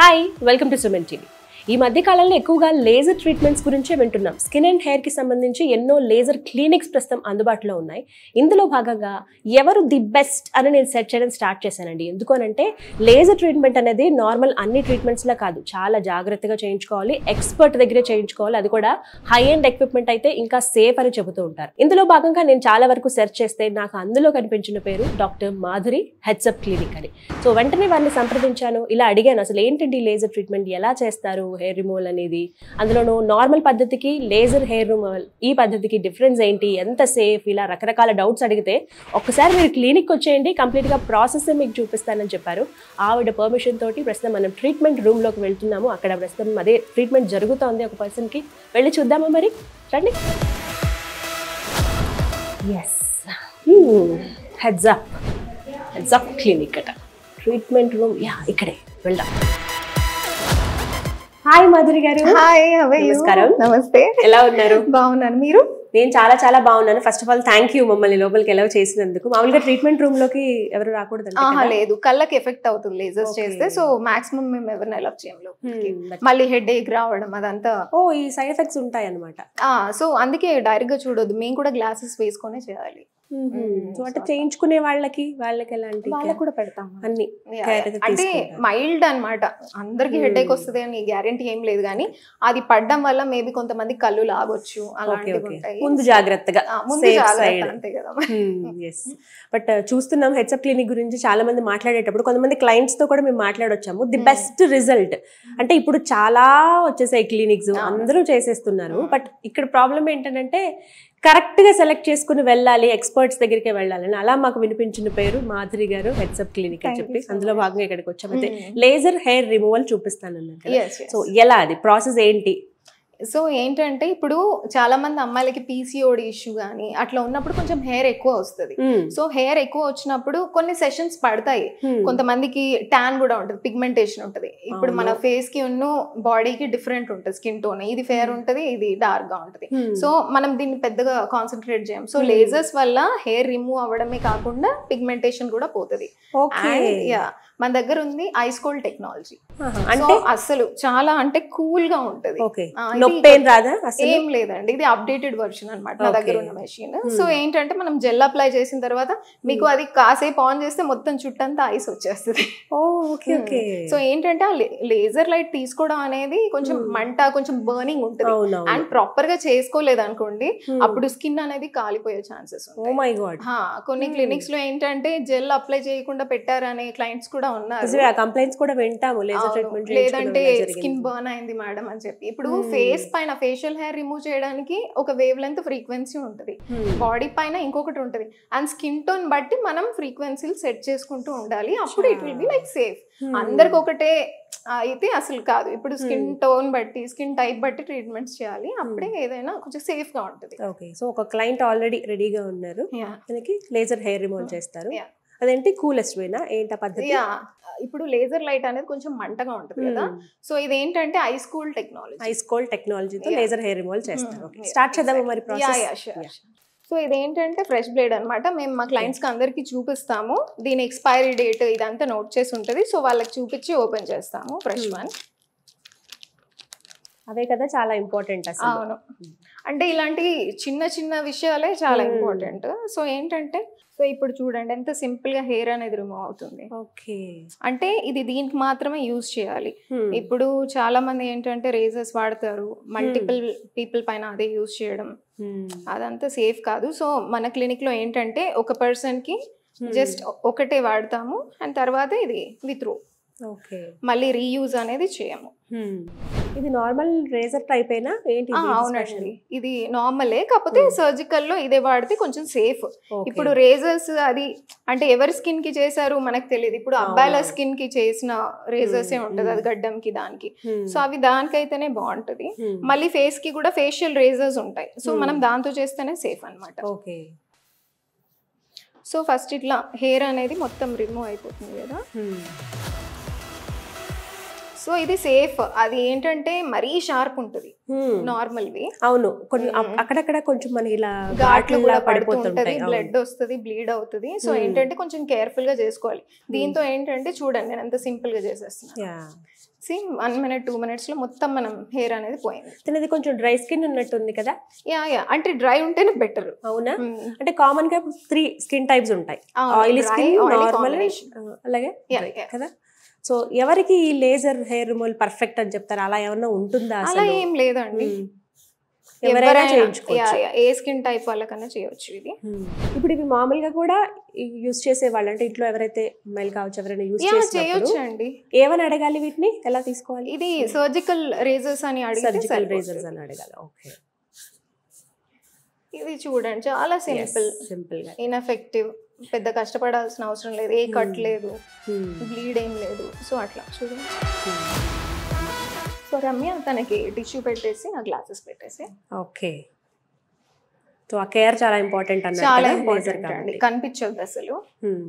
Hi welcome to Suman TV ఈ మధ్య కాలంలో ఎక్కువగా లేజర్ ట్రీట్మెంట్స్ గురించే వింటున్నాం స్కిన్ అండ్ హెయిర్ కి సంబంధించి ఎన్నో లేజర్ క్లినిక్స్ ప్రస్తుతం అందుబాటులో ఉన్నాయి ఇందులో భాగంగా ఎవరు ది బెస్ట్ అని నేను సెర్చ్ చేయడం స్టార్ట్ చేశానండి ఎందుకు అనంటే లేజర్ ట్రీట్మెంట్ అనేది నార్మల్ అన్ని ట్రీట్మెంట్స్ లా కాదు చాలా జాగ్రత్తగా చేయించుకోవాలి ఎక్స్పర్ట్ దగ్గరే చేయించుకోవాలి అది కూడా హై అండ్ ఎక్విప్మెంట్ అయితే ఇంకా సేఫ్ అని చెబుతూ ఉంటారు ఇందులో భాగంగా నేను చాలా వరకు సెర్చ్ చేస్తే నాకు అందులో కనిపించిన పేరు డాక్టర్ మాధురి హెడ్సప్ క్లినిక్ అని సో వెంటనే వారిని సంప్రదించాను ఇలా అడిగాను అసలు ఏంటండి లేజర్ ట్రీట్మెంట్ ఎలా చేస్తారు హెయిర్ రిమూవల్ అనేది అందులోనూ నార్మల్ పద్ధతికి లేజర్ హెయిర్ రిమూవల్ ఈ పద్ధతికి డిఫరెన్స్ ఏంటి ఎంత సేఫ్ ఇలా రకరకాల డౌట్స్ అడిగితే ఒక్కసారి మీరు క్లినిక్ వచ్చేయండి కంప్లీట్గా ప్రాసెస్ మీకు చూపిస్తానని చెప్పారు ఆవిడ పర్మిషన్ తోటి ప్రస్తుతం మనం ట్రీట్మెంట్ రూమ్లోకి వెళ్తున్నాము అక్కడ ప్రస్తుతం అదే ట్రీట్మెంట్ జరుగుతోంది ఒక పర్సన్కి వెళ్ళి చూద్దామా మరి రండి yes heads up heads up clinic అట ట్రీట్మెంట్ రూమ్ యా ఇక్కడే వెళ్దాం హాయ్ మాధురి గారు హాయ్ హవే నమస్కారం. నమస్తే ఎలా ఉన్నారు బాగున్నాను మీరు నేను చాలా చాలా బాగున్నాను first of all thank you మమ్మల్ని లోపలికి ఎలా చేసినందుకు మామూలుగా ట్రీట్మెంట్ రూమ్ లోకి ఎవరు రాకూడదు ఆహా లేదు కళ్ళకి ఎఫెక్ట్ అవుతుంది లేజర్స్ Okay. చేస్తే సో మాక్సిమం మేము ఎవరిని అలౌ చేయము Hmm. మళ్ళీ హెడ్ ఏక్ రావడం అదంతా ఓ ఈ సైడ్ ఎఫెక్ట్స్ ఉంటాయి అనమాట సో అందుకే డైరెక్ట్ గా చూడొద్దు మేము కూడా గ్లాసెస్ వేసుకొనే చేయాలి సో అంటే చేయించుకునే వాళ్ళకి వాళ్ళకి ఎలాంటి వాళ్ళకి కూడా పెడతాం అన్ని Yeah, care yeah. అయితే అంటే తీసుకుంటారు. మైల్డ్ అన్నమాట అందరికి Hmm. హెడ్ ఏక్ వస్తుంది అని గ్యారంటీ ఏం లేదు కానీ అది పడ్డం వల్ల మేబీ కొంతమంది కళ్ళు లాగొచ్చు ఓకే అలాంటివి ఓకే ఉంటాయి ముందు జాగ్రత్తగా ఆ, ముందు safe జాగ్రత్త side. అంతే కదా ఎస్ బట్ చూస్తున్నాం హెచ్ఎఫ్ క్లినిక్ గురించి చాలా మంది మాట్లాడేటప్పుడు కొంతమంది clients తో కూడా మేము మాట్లాడొచ్చాము ది Hmm. బెస్ట్ రిజల్ట్ అంటే ఇప్పుడు చాలా వచ్చేసాయి క్లినిక్స్ అవును. అందరూ చేసేస్తున్నారు Hmm. బట్ ఇక్కడ ప్రాబ్లం ఏంటంటే కరెక్ట్ గా సెలెక్ట్ చేసుకుని వెళ్ళాలి ఎక్స్పర్ట్స్ దగ్గరికి వెళ్ళాలని అలా మాకు వినిపించిన పేరు మాధురి గారు హెడ్సప్ క్లినిక్ అని Thank you చెప్పి so అందులో much. భాగంగా ఇక్కడికి వచ్చాం అయితే Hmm. లేజర్ హెయిర్ రిమూవల్ చూపిస్తానన్నారు కదా Yes, yes. సో ఎలా అది ప్రాసెస్ ఏంటి సో ఏంటంటే ఇప్పుడు చాలా మంది అమ్మాయిలకి పీసీఓడి ఇష్యూ కానీ అట్లా ఉన్నప్పుడు కొంచెం హెయిర్ ఎక్కువ వస్తుంది Hmm. సో హెయిర్ ఎక్కువ వచ్చినప్పుడు కొన్ని సెషన్స్ పడతాయి Hmm. కొంతమందికి ట్యాన్ కూడా ఉంటుంది పిగ్మెంటేషన్ ఉంటుంది ఇప్పుడు మన అవును. ఫేస్ కి ఉన్న బాడీకి డిఫరెంట్ ఉంటుంది స్కిన్ టోన్ ఇది ఫేర్ ఉంటుంది ఇది డార్క్ గా ఉంటుంది Hmm. సో మనం దీన్ని పెద్దగా కాన్సన్ట్రేట్ చేయం సో Hmm. లేజర్స్ వల్ల హెయిర్ రిమూవ్ అవ్వడమే కాకుండా పిగ్మెంటేషన్ కూడా పోతుంది ఓకే యా మన దగ్గర ఉంది ఐస్ కోల్డ్ టెక్నాలజీ ఆహా. అంటే అంటే అసలు చాలా అంటే కూల్ గా ఉంటది ఓకే ఆ, ఇది నొప్పి ఏం రాదా అసలు ఏం లేదండి ఇది అప్డేటెడ్ వర్షన్ అన్నమాట నా Okay. దగ్గర ఉన్న మెషిన్ Hmm. సో ఏంటంటే మనం జెల్ అప్లై చేసిన తర్వాత మీకు అది కాసేపు ఆన్ చేస్తే మొత్తం చుట్టంతా ఐస్ వచ్చేస్తుంది oh okay Hmm. Okay so ఏంటంటే ఆ లేజర్ లైట్ తీసుకోవడం అనేది కొంచెం Hmm. మంట కొంచెం బర్నింగ్ ఉంటుంది అవునవును అండ్ ప్రాపర్ గా చేసుకోలేదు అనుకోండి Hmm. అప్పుడు స్కిన్ అనేది కాలిపోయే ఛాన్సెస్ ఓ మై గాడ్ హా, కొన్ని Hmm. క్లినిక్స్ లో ఏంటంటే జెల్ అప్లై చేయకుండా పెట్టారనే క్లయింట్స్ కూడా ఉన్నారు నిజమే ఆ కంప్లైంట్స్ కూడా వింటాము లేజర్ అవును. ట్రీట్మెంట్ లేదంటే స్కిన్ బర్న్ అయింది మేడం అని చెప్పి ఇప్పుడు Hmm. ఫేస్ పైన ఫేషియల్ హెయిర్ రిమూవ్ చేయడానికి ఒక వేవ్ లెంత్ ఫ్రీక్వెన్సీ ఉంటుంది బాడీ పైన ఇంకొకటి ఉంటుంది అండ్ స్కిన్ టోన్ బట్టి మనం ఫ్రీక్వెన్సీలు సెట్ చేసుకుంటూ ఉండాలి అప్పుడు it will be like safe అందరికి ఒకటే అయితే అసలు కాదు ఇప్పుడు స్కిన్ Hmm. టోన్ బట్టి స్కిన్ టైప్ బట్టి ట్రీట్మెంట్స్ చేయాలి అప్పుడే ఏదైనా కొంచెం సేఫ్ గా ఉంటుంది ఓకే సో ఒక క్లయింట్ ఆల్రెడీ రెడీగా ఉన్నారు యా మనకి లేజర్ హెయిర్ రిమూవ్ చేస్తారు Yeah. అదేంటి కూలెస్ట్ వేనా ఏంటి ఆ పద్ధతి యా ఇప్పుడు లేజర్ లైట్ అనేది కొంచెం మంటగా ఉంటుంది కదా సో ఇదేంటంటే ice cool technology ice cold టెక్నాలజీతో Yeah. లేజర్ హెయిర్ రిమూవల్ చేస్తారు Hmm. ఓకే Yeah, స్టార్ట్ చేద్దాము మరి yeah yeah process sure so ఇదేంటంటే ఫ్రెష్ బ్లేడ్ అన్నమాట మేము మా క్లయింట్స్ కి అందరికి చూపిస్తాము దీని ఎక్స్పైరీ డేట్ ఇదంతా నోట్ చేసి ఉంటుంది సో వాళ్ళకి చూపించి ఓపెన్ చేస్తాము ఫ్రెష్ Hmm. వన్ అవే కదా చాలా ఇంపార్టెంట్ అసలు అవును అంటే ఇలాంటి చిన్న చిన్న విషయాలే చాలా Hmm. ఇంపార్టెంట్ సో ఏంటంటే సో ఇప్పుడు చూడండి ఎంత సింపుల్ గా హెయిర్ అనేది రిమూవ్ అవుతుంది ఓకే అంటే ఇది దీనికి మాత్రమే యూజ్ చేయాలి ఇప్పుడు చాలా మంది ఏంటంటే రేజర్స్ వాడతారు మల్టిపుల్ పీపుల్ పైన అదే యూజ్ చేయడం అదంతా సేఫ్ కాదు సో మన క్లినిక్ లో ఏంటంటే ఒక పర్సన్ కి జస్ట్ ఒకటే వాడతాము అండ్ తర్వాత ఇది విత్రూ ఓకే మళ్ళీ రీయూజ్ అనేది చేయము ఇది నార్మల్ రేజర్ టైప్ అయినా ఏంటి ఆ, ఇది అవునండి ఇది నార్మలే కాకపోతే Hmm. సర్జికల్ లో ఇదే వాడితే కొంచెం సేఫ్ Okay. ఇప్పుడు రేజర్స్ అది అంటే ఎవరి స్కిన్ కి చేశారు మనకు తెలియదు ఇప్పుడు అబ్బాయిల అవునవును. స్కిన్ కి చేసిన రేజర్స్ ఏ Hmm, ఉంటది అది hmm. గడ్డంకి దానికి Hmm. సో అవి దానికైతేనే బాగుంటది Hmm. మళ్ళీ ఫేస్ కి కూడా ఫేషియల్ రేజర్స్ ఉంటాయి సో Hmm. మనం దాంతో చేస్తేనే సేఫ్ అన్నమాట ఓకే సో ఫస్ట్ ఇట్లా హెయిర్ అనేది మొత్తం రిమూవ్ అయిపోతుంది కదా సో ఇది సేఫ్ అది ఏంటంటే మరీ షార్ప్ ఉంటుంది నార్మల్వి అవును కొన్ని అప్- అక్కడక్కడ కొంచెం మనకి ఇలా ఘాట్లు ఘాట్లా కూడా పడుతుంటది పడిపోతుంటాయి అవును. బ్లడ్ వస్తుంది బ్లీడ్ అవుతుంది సో ఏంటంటే కొంచెం కేర్ఫుల్ గా చేసుకోవాలి దీంతో ఏంటంటే చూడండి నేను ఎంత సింపుల్ గా చేసేస్తున్నాను Yeah. See one minute two minutes లో మొత్తం మనం హెయిర్ అనేది పోయింది తినది కొంచెం డ్రై స్కిన్ ఉన్నట్టుంది కదా యా యా అంటే డ్రై ఉంటేనే బెటర్ అవునా అంటే కామన్ గా త్రీ స్కిన్ టైప్స్ ఉంటాయి అవును, oily dry, skin oily normal combination. అలాగే Yeah, dry yeah. కదా సో ఎవరికి ఈ లేజర్ హెయిర్ రిమూవల్ పర్ఫెక్ట్ అని చెప్తారు అలా ఏమన్నా ఉంటుందా అలా అసలు ఏం లేదండి Hmm. ఎవరైనా ఎవరైనా- చేయించుకోవచ్చు యా, యా, ఏ స్కిన్ టైప్ వాళ్ళకన్నా చేయొచ్చు ఇది Hmm. ఇప్పుడు ఇవి మామూలుగా కూడా యూస్ చేసే వాళ్ళు అంటే ఇంట్లో ఎవరైతే అమ్మాయిలు కావచ్చు ఎవరైనా యూస్ యా చేసినప్పుడు చేయొచ్చు అండి ఏమని అడగాలి వీటిని ఎలా తీసుకోవాలి ఇది సర్జికల్ రేజర్స్ అని అడిగితే సర్జికల్ సరిపోతుంది. రేజర్స్ అని అడగాలి ఓకే ఇది చూడండి చాలా సింపుల్ సింపుల్ గా ఇన్ఎఫెక్టివ్ పెద్ద కష్టపడాల్సిన అవసరం లేదు ఏ కట్ లేదు Hmm. బ్లీడ్ ఏం లేదు సో అట్లా చూడండి సో రమ్య తనకి టిష్యూ పెట్టేసి ఆ గ్లాసెస్ పెట్టేసి ఓకే సో ఆ కేర్ చాలా ఇంపార్టెంట్ అన్నారు చాలా కదా, laser ఇంపార్టెంట్ అండి కాబట్టి. కనిపించదు అసలు Hmm.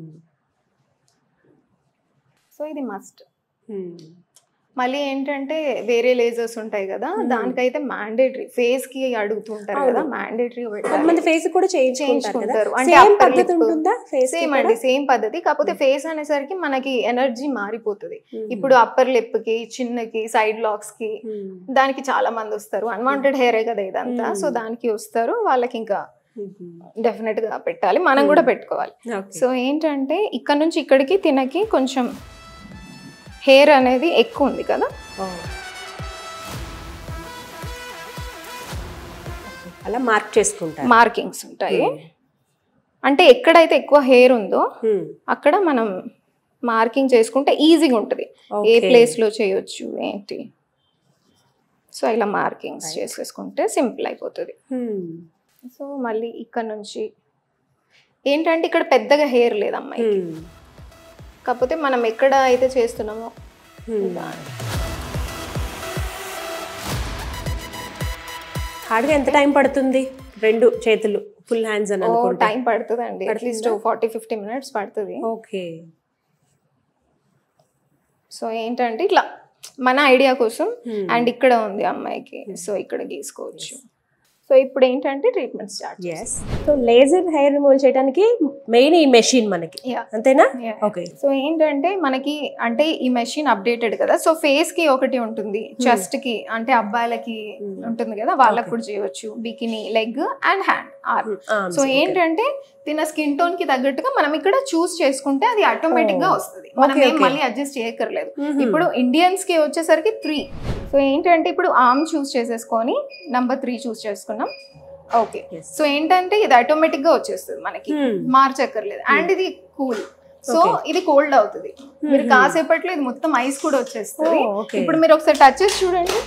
సో ఇది మస్ట్ Hmm. మళ్ళీ ఏంటంటే వేరే లేజర్స్ ఉంటాయి కదా దానికైతే మ్యాండేటరీ ఫేస్ కి అడుగుతుంటారు కదా మ్యాండేటరీ కొంతమంది ఫేస్ కూడా చేయించుకుంటారు కదా చేయించుకుంటారు అంటే సేమ్ upper పద్ధతి lip- ఉంటుందా ఫేస్ సేమ్ అండి సేమ్ పద్ధతి కాకపోతే ఫేస్ అనేసరికి మనకి ఎనర్జీ మారిపోతుంది ఇప్పుడు అప్పర్ లిప్ కి చిన్నకి సైడ్ లాక్స్ కి దానికి చాలా మంది వస్తారు అన్వాంటెడ్ హెయిర్ కదా ఇదంతా సో దానికి వస్తారు వాళ్ళకి ఇంకా డెఫినెట్ గా పెట్టాలి మనం కూడా పెట్టుకోవాలి సో ఏంటంటే ఇక్కడ నుంచి ఇక్కడికి తినకి కొంచెం హెయిర్ అనేది ఎక్కువ ఉంది కదా అలా మార్క్ చేసుకుంటారు మార్కింగ్స్ ఉంటాయి అంటే ఎక్కడైతే ఎక్కువ హెయిర్ ఉందో Hmm. అక్కడ మనం మార్కింగ్ చేసుకుంటే ఈజీగా ఉంటుంది ఏ Okay. ప్లేస్ లో చేయొచ్చు ఏంటి సో ఇలా మార్కింగ్స్ చేసేసుకుంటే సింపుల్ అయిపోతుంది Hmm. సో మళ్ళీ ఇక్కడ నుంచి ఏంటంటే ఇక్కడ పెద్దగా హెయిర్ లేదు అమ్మాయి Hmm. కాకపోతే మనం ఎక్కడ అయితే చేస్తున్నామో Hmm. దాని- హార్డ్గా ఎంత టైం పడుతుంది రెండు చేతులు ఫుల్ హ్యాండ్స్ అని ఓ అనుకుంటా టైం పడుతుందండి అట్లీస్ట్ ఫార్టీ ఫిఫ్టీ మినిట్స్ పడుతుంది ఓకే సో ఏంటంటే ఇట్లా మన ఐడియా కోసం Hmm. అండ్ ఇక్కడ ఉంది అమ్మాయికి సో ఇక్కడ గీసుకోవచ్చు సో ఇప్పుడు ఏంటంటే treatment start yes so laser hair removal చేయడానికి మెయిన్ ఈ మెషిన్ మనకి Yeah. అంతేనా Yeah. ఓకే సో ఏంటంటే మనకి అంటే ఈ మెషిన్ అప్డేటెడ్ కదా సో ఫేస్ కి ఒకటి ఉంటుంది చెస్ట్ కి అంటే అబ్బాయిలకి ఉంటుంది కదా వాళ్ళకి కూడా చేయవచ్చు bikini leg and hand arm so ఏంటంటే తిన స్కిన్ టోన్ కి తగ్గట్టుగా మనం ఇక్కడ చూస్ చేసుకుంటే అది ఆటోమేటిక్ గా వస్తుంది మనం Okay, ఏం okay. మళ్ళీ అడ్జస్ట్ చేయక్కర్లేదు ఇప్పుడు ఇండియన్స్ కి వచ్చేసరికి త్రీ సో ఏంటంటే ఇప్పుడు ఆర్మ్ చూస్ చేసేసుకొని నంబర్ త్రీ చూస్ చేసుకున్నాం ఓకే Yes. సో ఏంటంటే ఇది ఆటోమేటిక్ గా వచ్చేస్తుంది మనకి Hmm. మార్చక్కర్లేదు అండ్ ఇది కూల్ సో ఇది కోల్డ్ అవుతుంది మీరు కాసేపట్లో ఇది మొత్తం ఐస్ కూడా వచ్చేస్తుంది Oh, okay. ఇప్పుడు మీరు ఒకసారి టచ్ చేసి చూడండి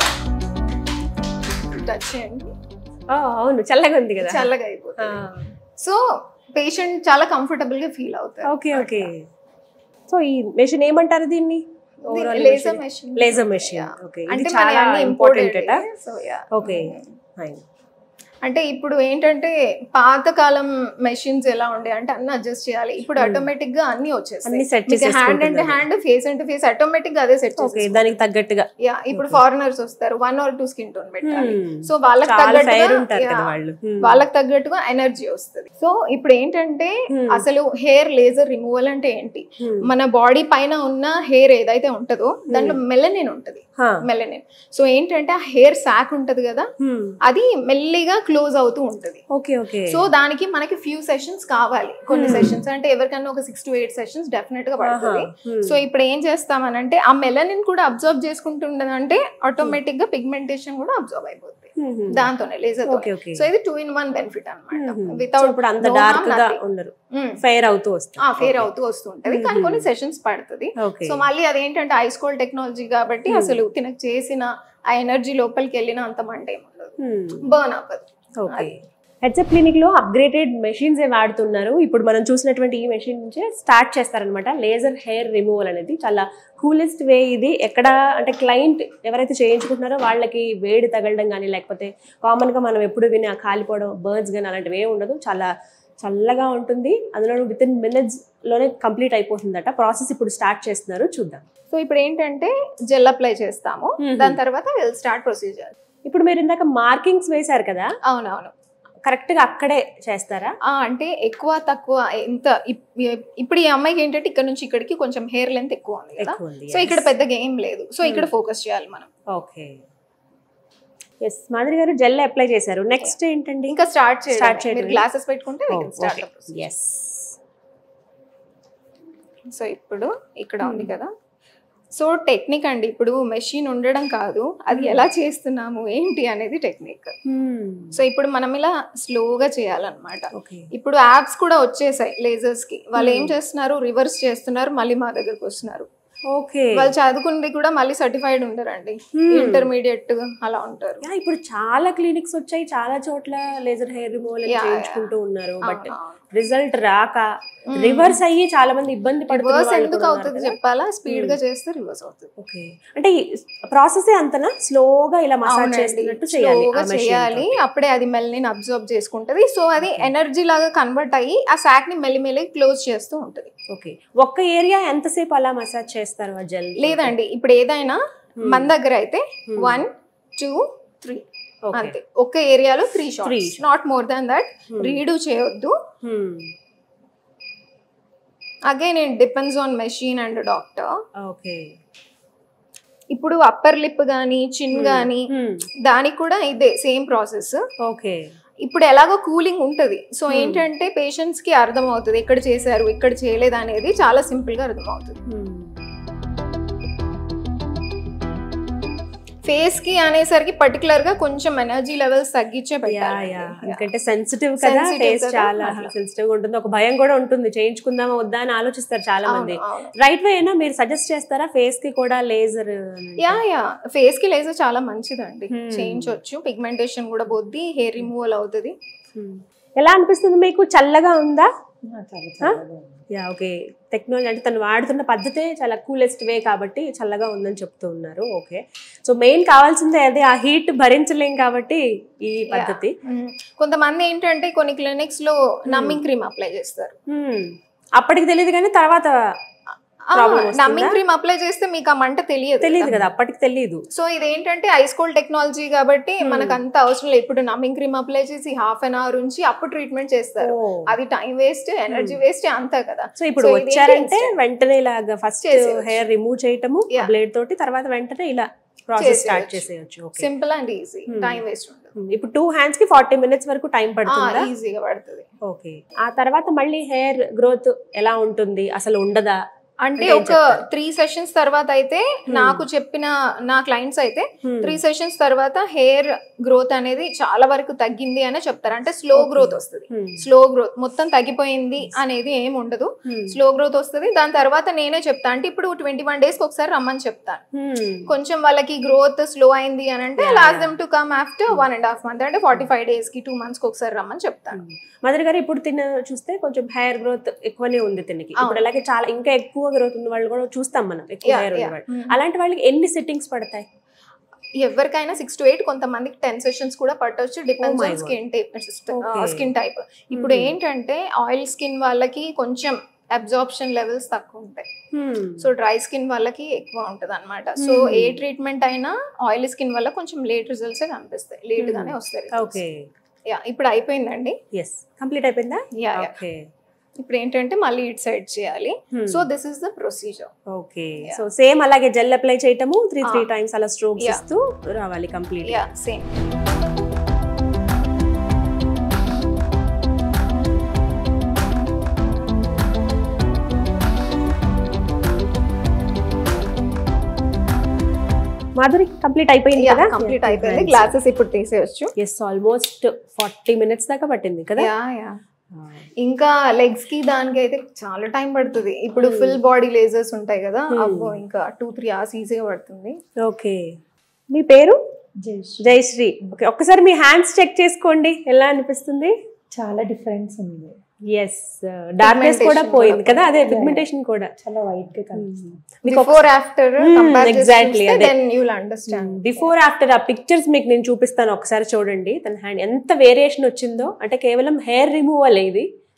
టచ్ చేయండి అవును చల్లగా ఉంది కదా చల్లగా అయిపోతుంది సో పేషెంట్ చాలా కంఫర్టబుల్ గా ఫీల్ అవుతారు ఓకే ఓకే సో ఈ మెషిన్ ఏమంటారు దీన్ని laser machine laser machine okay అంటే ఇది మన చాలా అన్ని important important so yeah okay fine అంటే ఇప్పుడు ఏంటంటే పాతకాలం మెషిన్స్ ఎలా ఉండే అంటే అన్ని అడ్జస్ట్ చేయాలి ఇప్పుడు ఆటోమేటిక్ గా అన్ని వచ్చేస్తాయి అన్ని set హ్యాండ్ అంటే చేసేసుకుంటున్నారు. హ్యాండ్ ఫేస్ అంటే ఫేస్ ఆటోమేటిక్ గా అదే సెట్ ఓకే దానికి తగ్గట్టుగా యా ఇప్పుడు ఫారినర్స్ వస్తారు one or two skin tone పెట్టాలి Hmm. సో వాళ్ళకి చాలా ఫైర్ ఉంటారు తగ్గట్టుగా కదా yeah, వాళ్ళు Hmm. వాళ్ళకి తగ్గట్టుగా ఎనర్జీ వస్తుంది సో ఇప్పుడు ఏంటంటే అసలు హెయిర్ లేజర్ రిమూవల్ అంటే ఏంటి Hmm. మన బాడీ పైన ఉన్న హెయిర్ ఏదైతే ఉంటుందో దాంట్లో మెలనిన్ ఉంటది Huh. మెలనిన్ సో ఏంటంటే ఆ హెయిర్ సాక్ ఉంటది కదా Hmm. అది మెల్లిగా క్లోజ్ అవుతూ ఉంటది ఓకే ఓకే సో దానికి మనకి ఫ్యూ సెషన్స్ కావాలి కొన్ని సెషన్స్ అంటే ఎవరికన్నా ఒక six to eight sessions definite గా పడుతుంది Hmm. సో ఇప్పుడు ఏం చేస్తామనంటే ఆ మెలనిన్ కూడా అబ్జర్వ్ చేసుకుంటుండదంటే ఆటోమేటిక్ గా పిగ్మెంటేషన్ కూడా అబ్జర్వ్ అయిపోతుంది Hmm, hmm. దాంతోనే లేజర్ Okay, okay. సో ఇది టూ ఇన్ వన్ బెనిఫిట్ అనమాట Hmm. సో వితౌట్ ఇప్పుడు అంత డార్క్ గా ఉండరు ఫైర్ అవుతూ వస్తుంది ఫేర్ అవుతూ వస్తుంటది కానీ కొన్ని సెషన్స్ పడుతుంది ఓకే సో మళ్ళీ అదేంటంటే ఐస్ కోల్డ్ టెక్నాలజీ కాబట్టి అసలు తినకు చేసిన ఆ ఎనర్జీ లోపలికి వెళ్ళిన అంత మంట ఏమి ఉండదు బర్న్ అవ్వదు ఓకే హెడ్సెప్ క్లినిక్ లో అప్గ్రేడెడ్ మెషిన్స్ ఏ వాడుతున్నారు ఇప్పుడు మనం చూసినటువంటి ఈ మెషిన్ నుంచే స్టార్ట్ చేస్తారనమాట లేజర్ హెయిర్ రిమూవల్ అనేది చాలా కూలెస్ట్ వే ఇది ఎక్కడ అంటే క్లయింట్ ఎవరైతే చేయించుకుంటున్నారో వాళ్ళకి వేడి తగలడం కానీ లేకపోతే కామన్ గా మనం ఎప్పుడు విని ఆ కాలిపోవడం బర్డ్స్ కానీ అలాంటివి ఏమి ఉండదు చాలా చల్లగా ఉంటుంది అందులో విత్ ఇన్ మినిట్స్ లోనే కంప్లీట్ అయిపోతుందట ప్రాసెస్ ఇప్పుడు స్టార్ట్ చేస్తున్నారు చూద్దాం సో ఇప్పుడు ఏంటంటే జెల్ అప్లై చేస్తాము Mhm. దాని తర్వాత విల్ స్టార్ట్ ప్రొసీజర్ ఇప్పుడు మీరు ఇందాక మార్కింగ్స్ వేశారు కదా అవునవును కరెక్ట్ గా అక్కడే చేస్తారా ఆ, అంటే ఎక్కువ తక్కువ ఎంత ఇప్- ఇప్పుడు ఈ అమ్మాయికి ఏంటంటే ఇక్కడ నుంచి ఇక్కడికి కొంచెం హెయిర్ లెంత్ ఎక్కువ ఉంది కదా ఎక్కువ ఉంది సో ఇక్కడ పెద్దగా ఏం లేదు సో ఇక్కడ ఫోకస్ చేయాలి మనం ఓకే ఎస్ మాధురి గారు జెల్ అప్లై చేశారు నెక్స్ట్ ఏంటండి ఇంకా స్టార్ట్ Start చేయాలి చేయడమే. మీరు గ్లాసెస్ పెట్టుకుంటే స్టార్ట్ ఎస్ సో ఇప్పుడు ఇక్కడ ఉంది కదా సో టెక్నిక్ అండి ఇప్పుడు మెషిన్ ఉండడం కాదు అది ఎలా చేస్తున్నాము ఏంటి అనేది టెక్నిక్ సో ఇప్పుడు మనం ఇలా స్లోగా చేయాలన్నమాట ఓకే ఇప్పుడు యాప్స్ కూడా వచ్చేసాయి లేజర్స్ కి వాళ్ళు ఏం చేస్తున్నారు రివర్స్ చేస్తున్నారు మళ్ళీ మా దగ్గరకు వస్తున్నారు ఓకే వాళ్ళు చదువుకుంది కూడా మళ్ళీ సర్టిఫైడ్ ఉండరండి ఇంటర్మీడియట్ అలా ఉంటారు ఇప్పుడు చాలా క్లినిక్స్ వచ్చాయి చాలా చోట్ల లేజర్ హెయిర్ రిమూవల్ Yeah, చేయించుకుంటూ ఉన్నారు బట్ అవును. రిజల్ట్ రాక రివర్స్ అయ్యి చాలా మంది ఇబ్బంది రివర్స్ పడుతున్నారు ఎందుకు అవుతుంది చెప్పాలా స్పీడ్ గా చేస్తే రివర్స్ అవుతుంది ఓకే అంటే ప్రాసెస్ అంతనా స్లోగా ఇలా మసాజ్ అవునండి. చేస్తున్నట్టు చేయాలి Slowగా ఆ machine చేయాలి తోటి. అప్పుడే అది మెల్లిని అబ్జర్వ్ చేసుకుంటది సో అది ఎనర్జీ లాగా కన్వర్ట్ అయ్యి ఆ సాక్ ని మెల్లి మెల్లి క్లోజ్ చేస్తూ ఉంటది ఓకే ఒక్క ఏరియా ఎంతసేపు అలా మసాజ్ చేస్తారు ఆ జెల్ లేదండి ఇప్పుడు ఏదైనా మన దగ్గర అయితే వన్ టూ త్రీ అంతే ఒక్క ఏరియాలో three Three shots not more than that redo చేయొద్దు again it depends on machine and doctor okay ఇప్పుడు అప్పర్ లిప్ గానీ చిన్ గానీ దానికి కూడా ఇదే సేమ్ ప్రాసెస్ ఓకే ఇప్పుడు ఎలాగో కూలింగ్ ఉంటది సో ఏంటంటే పేషెంట్స్ కి అర్థం అవుతుంది ఇక్కడ చేశారు ఇక్కడ చేయలేదు అనేది చాలా సింపుల్ గా అర్థం అవుతుంది ఫేస్ కి అనేసరికి పర్టికులర్ గా కొంచెం ఎనర్జీ లెవెల్స్ తగ్గించే యా పెట్టాలి యా ఎందుకంటే సెన్సిటివ్ కదా Sensitive ఫేస్ కదా, చాలా అట్లా. సెన్సిటివ్ ఉంటుంది ఒక భయం కూడా ఉంటుంది చేయించుకుందామా వద్దా అని ఆలోచిస్తారు చాలా మంది అవును, అవును. రైట్ వే అయినా మీరు సజెస్ట్ చేస్తారా ఫేస్ కి కూడా లేజర్ యా యా ఫేస్ కి లేజర్ చాలా మంచిదండి Hmm. చేయించవచ్చు పిగ్మెంటేషన్ కూడా పోద్ది హెయిర్ రిమూవల్ అవుతుంది ఎలా అనిపిస్తుంది మీకు చల్లగా ఉందా యా ఓకే టెక్నాలజీ అంటే తను వాడుతున్న పద్ధతే చాలా కూలెస్ట్ వే కాబట్టి చల్లగా ఉందని చెప్తూ ఉన్నారు ఓకే సో మెయిన్ కావాల్సిందే అదే ఆ హీట్ భరించలేం కాబట్టి ఈ పద్ధతి కొంతమంది ఏంటంటే కొన్ని క్లినిక్స్ లో నమ్మింగ్ క్రీమ్ అప్లై చేస్తారు Hmm. అప్పటికి తెలియదు కానీ తర్వాత Problem వస్తుందా? నమ్మింగ్ క్రీమ్ అప్లై చేస్తే మీకు ఆ మంట తెలియదు తెలియదు కదా అప్పటికి తెలియదు సో ఇదేంటంటే ఐస్ కోల్డ్ టెక్నాలజీ కాబట్టి మనకు అంత అవసరం లేదు ఇప్పుడు నమ్మింగ్ క్రీమ్ అప్లై చేసి హాఫ్ అన్ అవర్ ఉంచి అప్పుడు ట్రీట్మెంట్ చేస్తారు అది టైం వేస్ట్ ఎనర్జీ వేస్ట్ అంతా కదా సో ఇప్పుడు So, ఇదేంటి వచ్చారంటే instant? వెంటనే ఇలాగా ఫస్ట్ చేసేయొచ్చు. హెయిర్ రిమూవ్ చేయటము Yeah. బ్లేడ్ తోటి తర్వాత వెంటనే ఇలా ప్రాసెస్ స్టార్ట్ చేసేయొచ్చు. చేసేయచ్చు okay simple and easy Hmm. Time waste ఉండదు ఇప్పుడు టూ హ్యాండ్స్ కి ఫార్టీ మినిట్స్ వరకు టైం పడుతుందా ఈజీగా పడుతుంది ఓకే ఆ తర్వాత మళ్ళీ హెయిర్ గ్రోత్ ఎలా ఉంటుంది అసలు ఉండదా అంటే అంటే ఏం ఒక త్రీ సెషన్స్ తర్వాత అయితే నాకు చెప్పిన నా క్లయింట్స్ అయితే Hmm. త్రీ సెషన్స్ తర్వాత హెయిర్ గ్రోత్ అనేది చాలా వరకు తగ్గింది అనే చెప్తారు అంటే స్లో గ్రోత్ వస్తుంది Hmm. స్లో గ్రోత్ మొత్తం తగ్గిపోయింది అనేది ఏం ఉండదు Hmm. స్లో గ్రోత్ వస్తుంది దాని తర్వాత నేనే చెప్తా అంటే ఇప్పుడు ట్వంటీ వన్ డేస్ ఒకసారి రమ్మని చెప్తాను Hmm. కొంచెం వాళ్ళకి గ్రోత్ స్లో అయింది అని అంటే Yeah, last yeah. Them to come after one and half month అంటే ఫార్టీ ఫైవ్ డేస్ కి టూ మంత్స్ కి ఒకసారి రమ్మని చెప్తాను మదర్ గారు ఇప్పుడు తిన్న చూస్తే కొంచెం హెయిర్ గ్రోత్ ఎక్కువనే ఉంది తినకి ఇప్పుడు అవును. అలాగే చాలా ఇంకా ఎక్కువ గ్రోత్ ఉన్న వాళ్ళు కూడా చూస్తాం మనం ఎక్కువ Yeah, హెయిర్ ఉన్న yeah. వాళ్ళు Hmm. అలాంటి వాళ్ళకి ఎన్ని సిట్టింగ్స్ పడతాయి ఎవరికైనా సిక్స్ టు ఎయిట్ కొంతమందికి టెన్ సెషన్స్ కూడా పట్టొచ్చు depends my on God. Skin type Okay. Skin type ఇప్పుడు Hmm. ఏంటంటే ఆయిల్ స్కిన్ వాళ్ళకి కొంచెం అబ్జార్ప్షన్ లెవెల్స్ తక్కువ ఉంటాయి Hmm. సో డ్రై స్కిన్ వాళ్ళకి ఎక్కువ ఉంటది అనమాట సో Hmm. ఏ ట్రీట్మెంట్ అయినా ఆయిల్ స్కిన్ వల్ల కొంచెం లేట్ రిజల్ట్స్ కనిపిస్తాయి లేట్ గానే వస్తాయి ఓకే యా ఇప్పుడు అయిపోయిందండి ఎస్ కంప్లీట్ అయిపోయిందా యా యా ఓకే ఇప్పుడు ఏంటంటే మళ్ళీ ఇటు సైడ్ చేయాలి so this is the procedure okay so same అలాగే జెల్ అప్లై చేయటము త్రీ త్రీ Ah. టైమ్స్ అలా స్ట్రోక్స్ Yeah. ఇస్తూ రావాలి complete yeah same Madhuri complete అయిపోయింది యా కదా కంప్లీట్ అయిపోయింది గ్లాసెస్ ఇప్పుడు తీసేయచ్చు ఎస్ ఆల్మోస్ట్ ఫార్టీ మినిట్స్ దాకా పట్టింది కదా యా యా ఇంకా లెగ్స్ కి దానికి అయితే చాలా టైం పడుతుంది ఇప్పుడు ఫుల్ బాడీ లేజర్స్ ఉంటాయి కదా Hmm. అవ్వో ఇంకా టూ త్రీ అవర్స్ ఈజీగా పడుతుంది ఓకే మీ పేరు జయశ్రీ ఓకే ఒక్కసారి మీ హ్యాండ్స్ చెక్ చేసుకోండి ఎలా అనిపిస్తుంది చాలా డిఫరెన్స్ ఉంది ఎస్ డార్క్నెస్ కూడా Pigmentation పోయింది కూడా కదా అదే పోయింది. పిగ్మెంటేషన్ కూడా చాలా వైట్ గా కనిపిస్తుంది మీకు బిఫోర్ ఆఫ్టర్ Hmm, exactly, అదే. Then you'll understand before after ఆ పిక్చర్స్ మీకు నేను చూపిస్తాను ఒకసారి చూడండి తన హ్యాండ్ ఎంత వేరియేషన్ వచ్చిందో అంటే కేవలం హెయిర్ రిమూవల్ ఇది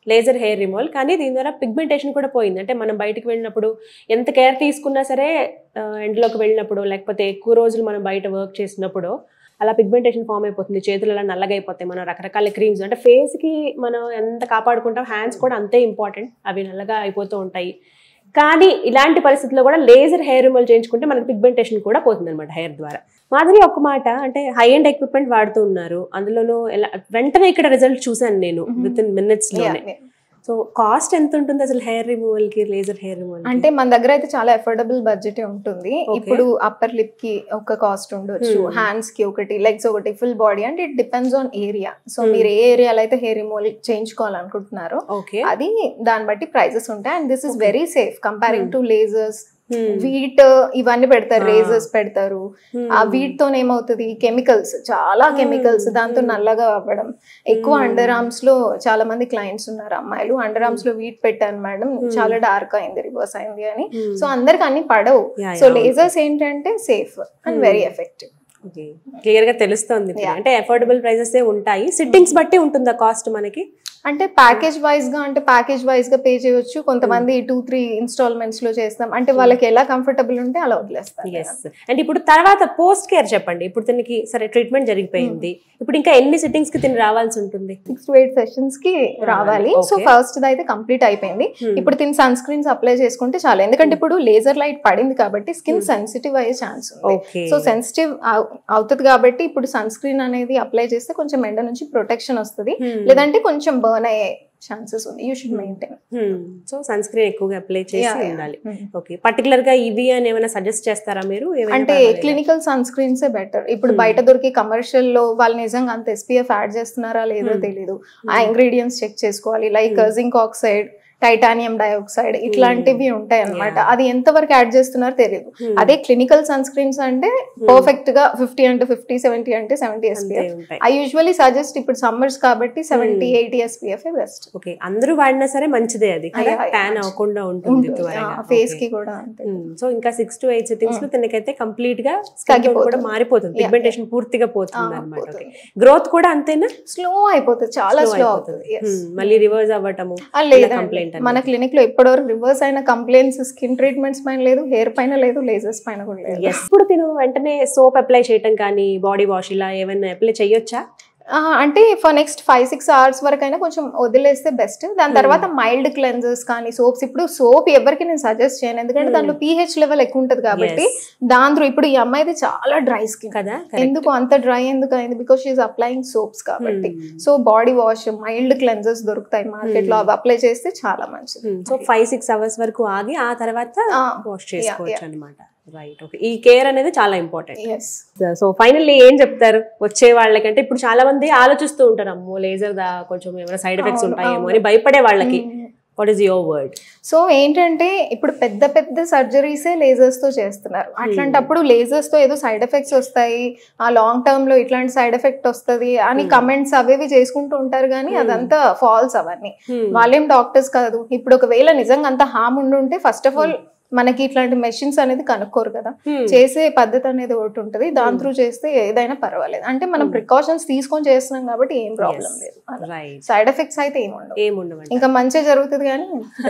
లేజర్ హెయిర్ రిమూవల్ కానీ దీని ద్వారా పిగ్మెంటేషన్ కూడా పోయింది అంటే మనం బయటకు వెళ్ళినప్పుడు ఎంత కేర్ తీసుకున్నా సరే ఆ, ఎండలోకి వెళ్ళినప్పుడు లేకపోతే ఎక్కువ రోజులు మనం బయట వర్క్ చేసినప్పుడు అలా పిగ్మెంటేషన్ ఫామ్ అయిపోతుంది చేతులు అలా నల్లగా అయిపోతాయి మనం రకరకాల క్రీమ్స్ అంటే face కి మనం ఎంత కాపాడుకుంటాం హ్యాండ్స్ కూడా అంతే ఇంపార్టెంట్ అవి నల్లగా అయిపోతూ ఉంటాయి కానీ ఇలాంటి పరిస్థితుల్లో కూడా లేజర్ హెయిర్ రిమూవల్ చేయించుకుంటే మనకి పిగ్మెంటేషన్ కూడా పోతుంది అనమాట హెయిర్ ద్వారా మాధురి ఒక మాట అంటే హై ఎండ్ ఎక్విప్మెంట్ వాడుతూ ఉన్నారు అందులోనూ ఎలా వెంటనే ఇక్కడ రిజల్ట్ చూసాను నేను Mhm. Within minutes Yeah, లోనే yeah. సో కాస్ట్ ఎంత ఉంటుంది అసలు హెయిర్ రిమూవల్ కి లేజర్ హెయిర్ రిమూవల్ అంటే మన దగ్గర అయితే చాలా అఫోర్డబుల్ బడ్జెట్ ఉంటుంది Okay. ఇప్పుడు అప్పర్ లిప్ కి ఒక కాస్ట్ ఉండొచ్చు Hmm. హ్యాండ్స్ కి ఒకటి లెగ్స్ ఒకటి ఫుల్ బాడీ అంటే it depends on area so Hmm. మీరు ఏ ఏరియాలో అయితే హెయిర్ రిమూవల్ చేయించుకోవాలనుకుంటున్నారో ఓకే అది దాన్ని బట్టి ప్రైజెస్ ఉంటాయి and this is very safe comparing Hmm. To lasers Veet ఇవన్నీ పెడతారు Ah. రేజర్స్ పెడతారు ఆ వీట్ తో ఏమవుతుంది కెమికల్స్ చాలా Hmm. కెమికల్స్ దాంతో Hmm. నల్లగా అవ్వడం ఎక్కువ Hmm. అండర్ ఆర్మ్స్ లో చాలా మంది క్లయింట్స్ ఉన్నారు అమ్మాయిలు అండర్ ఆర్మ్స్ లో వీట్ పెట్టాను మేడం Hmm. చాలా డార్క్ అయింది రివర్స్ అయింది అని సో అందరికి అన్ని పడవు Yeah, సో yeah. లేజర్స్ ఏంటంటే safe and Hmm. Very effective clear గా తెలుస్తుంది ఇప్పుడు. Yeah. అంటే అఫోర్డబుల్ ప్రైసెస్ ఉంటాయి సిట్టింగ్స్ బట్టి ఉంటుందా కాస్ట్ మనకి అంటే ప్యాకేజ్ వైజ్ గా అంటే ప్యాకేజ్ వైజ్ గా పే చేయొచ్చు కొంతమంది టూ త్రీ ఇన్స్టాల్మెంట్స్ లో చేస్తాం అంటే వాళ్ళకి ఎలా కంఫర్టబుల్ ఉంటే అలా వదిలేస్తారు ఎస్ అండ్ ఇప్పుడు తర్వాత పోస్ట్ కేర్ చెప్పండి ఇప్పుడు తనకి సరే ట్రీట్మెంట్ జరిగిపోయింది ఇప్పుడు ఇంకా ఎన్ని సిట్టింగ్స్ కి తిని రావాల్సి ఉంటుంది సిక్స్ టు ఎయిట్ సెషన్స్ కి రావాలి సో Okay. ఫస్ట్ అయితే కంప్లీట్ అయిపోయింది Hmm. ఇప్పుడు దీని సన్ స్క్రీన్స్ అప్లై చేసుకుంటే చాలు ఎందుకంటే ఇప్పుడు లేజర్ లైట్ పడింది కాబట్టి స్కిన్ సెన్సిటివ్ అయ్యే ఛాన్స్ ఉంది ఓకే సో సెన్సిటివ్ అవుతుంది కాబట్టి ఇప్పుడు సన్ స్క్రీన్ అనేది అప్లై చేస్తే కొంచెం ఎండ నుంచి ప్రొటెక్షన్ వస్తుంది లేదంటే కొంచెం బర్న్ అయ్యే ఛాన్సెస్ ఉంది you should maintain so sunscreen ఎక్కువగా అప్లై చేసి ఉండాలి ఓకే పర్టికులర్ గా ఇవి అని ఏమైనా సజెస్ట్ చేస్తారా మీరు ఏమైనా అంటే పర్వాలేదా? క్లినికల్ సన్ స్క్రీన్స్ బెటర్ ఇప్పుడు Hmm. బయట దొరికే కమర్షియల్ లో వాళ్ళు నిజంగా అంత ఎస్పీఎఫ్ యాడ్ చేస్తున్నారా లేదో Hmm. తెలియదు ఆ ఇంగ్రీడియంట్స్ చెక్ చేసుకోవాలి like Hmm. Zinc oxide titanium dioxide ఇట్లాంటివి ఉంటాయి అన్నమాట Yeah. అది ఎంత వరకు యాడ్ చేస్తున్నారో తెలియదు Hmm. అదే క్లినికల్ సన్ స్క్రీన్స్ అంటే పర్ఫెక్ట్ గా ఫిఫ్టీ అంటే ఫిఫ్టీ సెవెంటీ అంటే సెవెంటీ అంతే ఎస్పీఎఫ్ ఉంటాయి ఐ యూజువలీ సజెస్ట్ ఇప్పుడు సమ్మర్స్ కాబట్టి seventy eighty SPF best okay అందరూ వాడినా సరే మంచిదే అది కదా Yeah, yeah. ట్యాన్ అవ్వకుండా ఉంటుంది త్వరగా ఫేస్ కి కూడా అంతే సో ఇంకా సిక్స్ టు ఎయిట్ సెట్టింగ్స్ లో తనకైతే కంప్లీట్ గా skin tone తగ్గిపోతుంది. కూడా మారిపోతుంది Yeah, పిగ్మెంటేషన్ పూర్తిగా పోతుంది అనమాట పోతుంది. గ్రోత్ కూడా అంతేనా స్లో అయిపోతుంది చాలా Slow స్లో అయిపోతుంది. అవుతుంది yes. Hmm, మళ్ళీ రివర్స్ అవ్వటము ఆ, కంప్లైంట్ లేదండి మన క్లినిక్ లో ఇప్పటివరకు రివర్స్ అయిన కంప్లైంట్స్ స్కిన్ ట్రీట్మెంట్స్ పైన లేదు హెయిర్ పైన లేదు లేజర్స్ పైన కూడా లేదు ఎస్ ఇప్పుడు తిను వెంటనే సోప్ అప్లై చేయటం కానీ బాడీ వాష్ ఇలా ఏమైనా అప్లై చేయొచ్చా ఆ, అంటే for next five six hours వరకు అయినా కొంచెం వదిలేస్తే బెస్ట్ దాని తర్వాత మైల్డ్ క్లెన్జర్స్ కానీ సోప్స్ ఇప్పుడు సోప్ ఎవరికి నేను సజెస్ట్ చేయను ఎందుకంటే Hmm. దాంట్లో పీహెచ్ లెవెల్ ఎక్కువ ఉంటది కాబట్టి Yes. దాంట్లో ఇప్పుడు ఈ అమ్మాయిది చాలా డ్రై స్కిన్ కదా ఎందుకు అంత డ్రై ఎందుకు అయింది బికాస్ షీఈ్ అప్లయింగ్ సోప్స్ కాబట్టి Hmm. So body wash mild cleansers దొరుకుతాయి మార్కెట్ లో అవి అప్లై చేస్తే చాలా మంచిది సో ఫైవ్ సిక్స్ అవర్స్ వరకు ఆగి ఆ తర్వాత ఆ, వాష్ చేసుకోవచ్చు yeah. అనమాట రైట్ ఓకే ఈ కేర్ అనేది చాలా ఇంపార్టెంట్ ఎస్ సో ఫైనల్లీ ఏం చెప్తారు వచ్చే వాళ్ళకంటే ఇప్పుడు చాలా మంది ఆలోచిస్తూ ఉంటారు అమ్మో లేజర్ దా కొంచెం ఏమైనా సైడ్ ఎఫెక్ట్స్ అవును, ఉంటాయేమో అవును. అని భయపడే వాళ్ళకి what is your word so ఏంటంటే ఇప్పుడు పెద్ద పెద్ద సర్జరీసే లేజర్స్ తో చేస్తున్నారు అట్లాంటప్పుడు లేజర్స్ తో ఏదో సైడ్ ఎఫెక్ట్స్ వస్తాయి ఆ లాంగ్ టర్మ్ లో ఇట్లాంటి సైడ్ ఎఫెక్ట్ వస్తది అని Hmm. కమెంట్స్ అవేవి చేసుకుంటూ ఉంటారు కానీ Hmm. అదంతా ఫాల్స్ అవన్నీ వాళ్ళేం డాక్టర్స్ కాదు ఇప్పుడు ఒకవేళ నిజంగా అంత హామ్ ఉండుంటే ఫస్ట్ ఆఫ్ ఆల్ మనకి ఇట్లాంటి మెషిన్స్ అనేది కనుక్కోరు కదా చేసే పద్ధతి అనేది ఒకటి ఉంటుంది దాని త్రూ చేస్తే ఏదైనా పర్వాలేదు అంటే మనం Hmm. ప్రికాషన్స్ తీసుకొని చేస్తున్నాం కాబట్టి ఏం ప్రాబ్లం Yes. లేదు రైట్ సైడ్ ఎఫెక్ట్స్ అయితే ఏమి ఉండవు ఏముండవండి ఇంకా మంచిగా జరుగుతుంది కానీ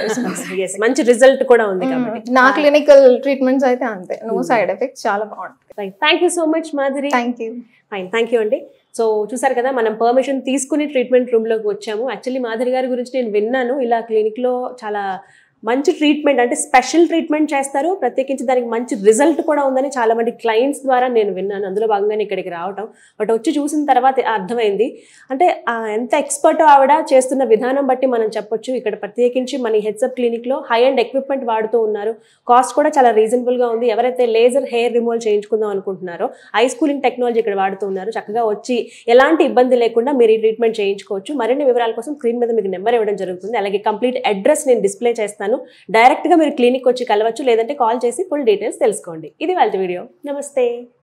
Yes, మంచి రిజల్ట్ కూడా ఉంది కాబట్టి నా క్లినికల్ ట్రీట్మెంట్స్ అయితే అంతే నో Hmm. సైడ్ ఎఫెక్ట్స్ చాలా బాగుంటాయి thank you so much Madhuri thank you fine thank you అండి సో చూసారు కదా మనం పర్మిషన్ తీసుకుని ట్రీట్మెంట్ రూమ్లోకి వచ్చాము యాక్చువల్లీ మాధురి గారి గురించి నేను విన్నాను ఇలా క్లినిక్లో చాలా మంచి ట్రీట్మెంట్ అంటే స్పెషల్ ట్రీట్మెంట్ చేస్తారు ప్రత్యేకించి దానికి మంచి రిజల్ట్ కూడా ఉందని చాలా మంది క్లయింట్స్ ద్వారా నేను విన్నాను అందులో భాగంగానే ఇక్కడికి రావటం బట్ వచ్చి చూసిన తర్వాత అర్థమైంది అంటే ఆ ఎంత ఎక్స్పర్ట్ ఆవిడ చేస్తున్న విధానం బట్టి మనం చెప్పొచ్చు ఇక్కడ ప్రత్యేకించి మన హెడ్సప్ క్లినిక్లో హై అండ్ ఎక్విప్మెంట్ వాడుతూ ఉన్నారు కాస్ట్ కూడా చాలా రీజనబుల్గా ఉంది ఎవరైతే లేజర్ హెయిర్ రిమూవల్ చేయించుకుందాం అనుకుంటున్నారో ఐ స్కూలింగ్ టెక్నాలజీ ఇక్కడ వాడుతున్నారు చక్కగా వచ్చి ఎలాంటి ఇబ్బంది లేకుండా మీరు ఈ ట్రీట్మెంట్ చేయించుకోవచ్చు మరిన్ని వివరాల కోసం స్క్రీన్ మీద మీకు నెంబర్ ఇవ్వడం జరుగుతుంది అలాగే కంప్లీట్ అడ్రస్ నేను డిస్ప్లే చేస్తాను డైరెక్ట్గా మీరు క్లినిక్ వచ్చి కలవచ్చు లేదంటే కాల్ చేసి ఫుల్ డీటెయిల్స్ తెలుసుకోండి ఇది వాళ్ళ వీడియో నమస్తే